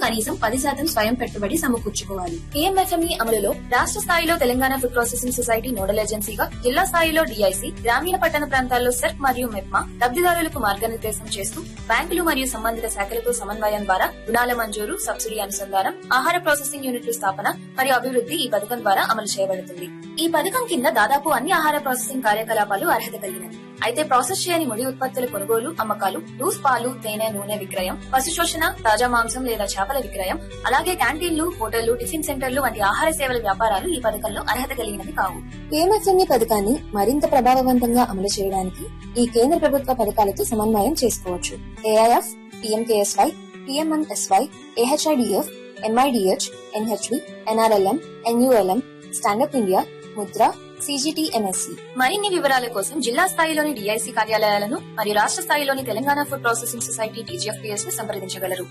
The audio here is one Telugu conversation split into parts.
కనీసం పది శాతం స్వయం పెట్టుబడి సమకూర్చుకోవాలి కేఎంఎఫ్ఎంఈ అమలులో రాష్ట్ర స్థాయిలో Telangana food processing society nodal ఏజెన్సీగా జిల్లా స్థాయిలో డిఐసి గ్రామీణ పట్టణ ప్రాంతాల్లో సెర్క్ మరియు మెప్మా లబ్దిదారులకు మార్గనిర్దేశం చేస్తూ బ్యాంకులు మరియు సంబంధిత శాఖలతో సమన్వయం ద్వారా రుణాల మంజూరు సబ్సిడీ అనుసంధానం ఆహార ప్రాసెసింగ్ యూనిట్ల స్థాపన మరియు అభివృద్ధి ఈ పథకం ద్వారా అమలు చేయబడుతుంది ఈ పథకం కింద దాదాపు అన్ని ఆహార ప్రాసెసింగ్ కార్యకలాపాలు అర్హత కలిగినవి అయితే ప్రాసెస్ చేయని ముడి ఉత్పత్తుల కొనుగోలు అమ్మకాలు లూస్ పాలు తేనె నూనె విక్రయం పశు శోషణ తాజా మాంసం లేదా చేపల విక్రయం అలాగే క్యాంటీన్లు హోటళ్లు టిఫిన్ సెంటర్లు వంటి ఆహార సేవల వ్యాపారాలు ఈ పథకంలో అర్హత కలిగినవి కావు పేమఫ్ఎంఈ పథకాన్ని మరింత ప్రభావవంతంగా అమలు చేయడానికి ఈ కేంద్ర ప్రభుత్వ పథకాలతో సమన్వయం చేసుకోవచ్చు A I F P M K S Y P M M S Y A H I D F M I D H N H B N R L M N U L M stand up India Mudra C G T M S E మరిన్ని వివరాల కోసం జిల్లా స్థాయిలోని డిఐసి కార్యాలయాలను మరియు రాష్ట్ర స్థాయిలోని Telangana food processing society T G F P S ను సంప్రదించగలరు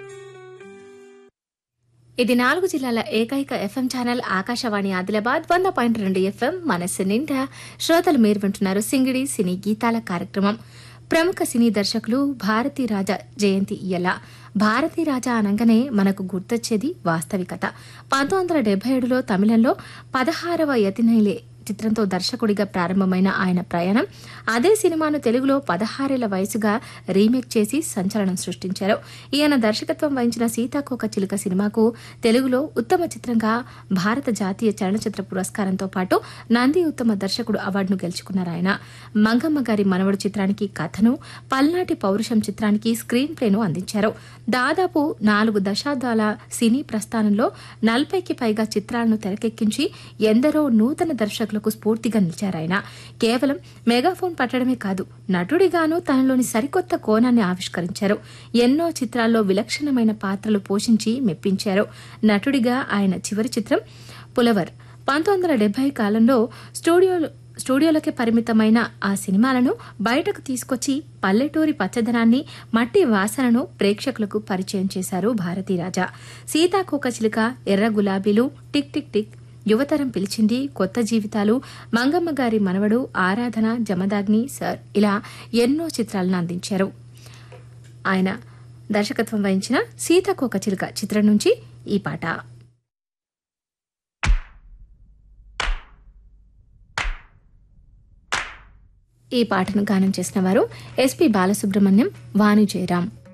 ఇది నాలుగు జిల్లాల ఏకైక ఎఫ్ఎం ఛానల్ ఆకాశవాణి ఆదిలాబాద్ వంద పాయింట్ రెండు ఎఫ్ఎం మనస్సు నిండా శ్రోతలు మీరు వింటున్నారు సింగిడి సినీ గీతాల కార్యక్రమం ప్రముఖ సినీ దర్శకులు భారతీ రాజా జయంతి ఇయ్యల భారతీ రాజా అనగానే మనకు గుర్తొచ్చేది వాస్తవికత పంతొమ్మిది వందల డెబ్బై ఏడులో తమిళంలో పదహారవ యతినైలే చిత్రంతో దర్శకుడిగా ప్రారంభమైన ఆయన ప్రయాణం అదే సినిమాను తెలుగులో పదహారేళ్ల వయసుగా రీమేక్ చేసి సంచలనం సృష్టించారు ఈయన దర్శకత్వం వహించిన సీతాకోక చిలుక సినిమాకు తెలుగులో ఉత్తమ చిత్రంగా భారత జాతీయ చలనచిత్ర పురస్కారంతో పాటు నంది ఉత్తమ దర్శకుడు అవార్డును గెలుచుకున్నారు ఆయన మంగమ్మ గారి మనవడు చిత్రానికి కథను పల్నాటి పౌరుషం చిత్రానికి స్క్రీన్ ప్లేను అందించారు దాదాపు నాలుగు దశాబ్దాల సినీ ప్రస్థానంలో నలభైకి పైగా చిత్రాలను తెరకెక్కించి ఎందరో నూతన దర్శకులకు స్ఫూర్తిగా నిలిచారాయన కేవలం మెగాఫోన్ పట్టడమే కాదు నటుడిగాను తనలోని సరికొత్త కోణాన్ని ఆవిష్కరించారు ఎన్నో చిత్రాల్లో విలక్షణమైన పాత్రలు పోషించి మెప్పించారు నటుడిగా ఆయన చివరి చిత్రం పులవర్ పంతొమ్మిది వందల డెబ్బై కాలంలో స్టూడియోలో స్టూడియోలకే పరిమితమైన ఆ సినిమాలను బయటకు తీసుకొచ్చి పల్లెటూరి పచ్చదనాన్ని మట్టి వాసనను ప్రేక్షకులకు పరిచయం చేశారు భారతీరాజా సీతాకోక చిలుక ఎర్ర గులాబీలు టిక్ టిక్ టిక్ యువతరం పిలిచింది కొత్త జీవితాలు మంగమ్మ గారి మనవడు ఆరాధన జమదాగ్ని సార్ ఇలా ఎన్నో చిత్రాలను అందించారు ఆయన దర్శకత్వం వహించిన సీతాకోక చిలుక చిత్రం నుంచి ఈ పాట ఈ పాటను గానం చేసిన వారు ఎస్పి బాలసుబ్రహ్మణ్యం వాణి జయరాం